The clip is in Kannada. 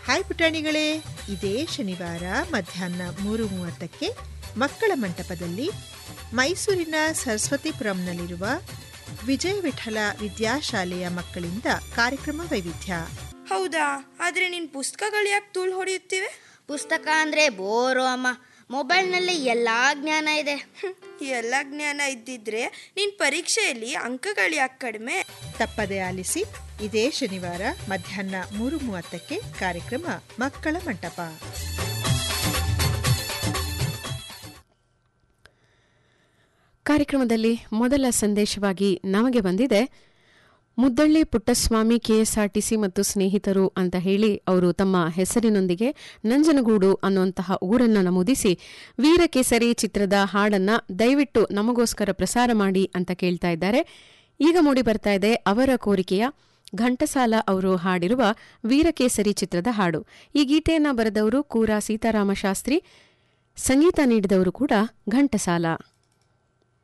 ಹಾಯ್ ಪುಟಾಣಿಗಳೇ ಇದೇ ಶನಿವಾರ ಮಧ್ಯಾಹ್ನ ಮೂರು ಮೂವತ್ತಕ್ಕೆ ಮಕ್ಕಳ ಮಂಟಪದಲ್ಲಿ ಮೈಸೂರಿನ ಸರಸ್ವತಿಪುರಂನಲ್ಲಿರುವ ವಿಜಯ ವಿಠಲ ವಿದ್ಯಾಶಾಲೆಯ ಮಕ್ಕಳಿಂದ ಕಾರ್ಯಕ್ರಮ ವೈವಿಧ್ಯ ಹೌದಾ ಆದ್ರೆ ನಿನ್ ಪುಸ್ತಕಗಳು ಯಾಕೆ ತೂಳು ಹೊಡೆಯುತ್ತಿವೆ ಪುಸ್ತಕ ಅಂದ್ರೆ ಬೋರು ಅಮ್ಮ ಮೊಬೈಲ್ನಲ್ಲಿ ಎಲ್ಲಾ ಜ್ಞಾನ ಇದೆ ಹ್ಮ್, ಎಲ್ಲ ಜ್ಞಾನ ಇದ್ದಿದ್ರೆ ನಿನ್ ಪರೀಕ್ಷೆಯಲ್ಲಿ ಅಂಕಗಳು ಯಾಕೆ ಕಡಿಮೆ ತಪ್ಪದೆ ಆಲಿಸಿ ಇದೇ ಶನಿವಾರ ಮಧ್ಯಾಹ್ನ ಮೂರು ಮೂವತ್ತಕ್ಕೆ ಕಾರ್ಯಕ್ರಮ ಮಕ್ಕಳ ಮಂಟಪ ಕಾರ್ಯಕ್ರಮದಲ್ಲಿ ಮೊದಲ ಸಂದೇಶವಾಗಿ ನಮಗೆ ಬಂದಿದೆ ಮುದ್ದಳ್ಳಿ ಪುಟ್ಟಸ್ವಾಮಿ ಕೆಎಸ್ಆರ್ಟಿಸಿ ಮತ್ತು ಸ್ನೇಹಿತರು ಅಂತ ಹೇಳಿ ಅವರು ತಮ್ಮ ಹೆಸರಿನೊಂದಿಗೆ ನಂಜನಗೂಡು ಅನ್ನುವಂತಹ ಊರನ್ನು ನಮೂದಿಸಿ ವೀರಕೇಸರಿ ಚಿತ್ರದ ಹಾಡನ್ನ ದಯವಿಟ್ಟು ನಮಗೋಸ್ಕರ ಪ್ರಸಾರ ಮಾಡಿ ಅಂತ ಕೇಳ್ತಾ ಇದ್ದಾರೆ ಈಗ ಮೂಡಿ ಬರ್ತಾ ಇದೆ ಅವರ ಕೋರಿಕೆಯ ಘಂಟಸಾಲ ಅವರು ಹಾಡಿರುವ ವೀರಕೇಸರಿ ಚಿತ್ರದ ಹಾಡು ಈ ಗೀತೆಯನ್ನ ಬರೆದವರು ಕೂರ ಸೀತಾರಾಮ ಶಾಸ್ತ್ರಿ ಸಂಗೀತ ನೀಡಿದವರು ಕೂಡ ಘಂಟಸಾಲ